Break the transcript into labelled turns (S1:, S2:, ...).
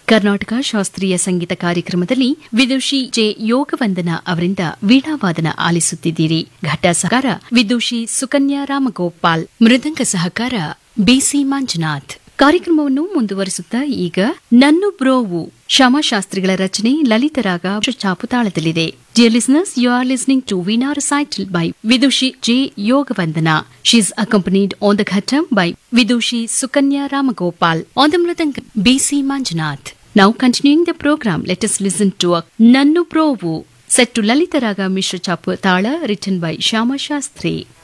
S1: ಕರ್ನಾಟಕ ಶಾಸ್ತ್ರೀಯ ಸಂಗೀತ ಕಾರ್ಯಕ್ರಮದಲ್ಲಿ ವಿದುಷಿ ಜೆ ಯೋಗವಂದನ ಅವರಿಂದ ವೀಣಾವಾದನ ಆಲಿಸುತ್ತಿದ್ದೀರಿ ಘಟ್ಟ ಸಹಕಾರ ವಿದುಷಿ ಸುಕನ್ಯಾ ರಾಮಗೋಪಾಲ್ ಮೃದಂಗ ಸಹಕಾರ ಬಿಸಿ ಮಂಜುನಾಥ್ ಕಾರ್ಯಕ್ರಮವನ್ನು ಮುಂದುವರಿಸುತ್ತಾ ಈಗ ನನ್ನು ಬ್ರೋವು ಶ್ಯಾಮಶಾಸ್ತ್ರಿಗಳ ರಚನೆ ಲಲಿತರಾಗ ಚಾಪು ತಾಳದಲ್ಲಿದೆ dear listeners you are listening to veena recital by Vidushi J Yogavandana she is accompanied on the ghatam by Vidushi Sukanya Ramgopal on the mridanga B C Manjunath Now continuing the program, let us listen to a Nannu Provu set to Lalitaraga Mishra Chapu Tala written by Shama Shastri.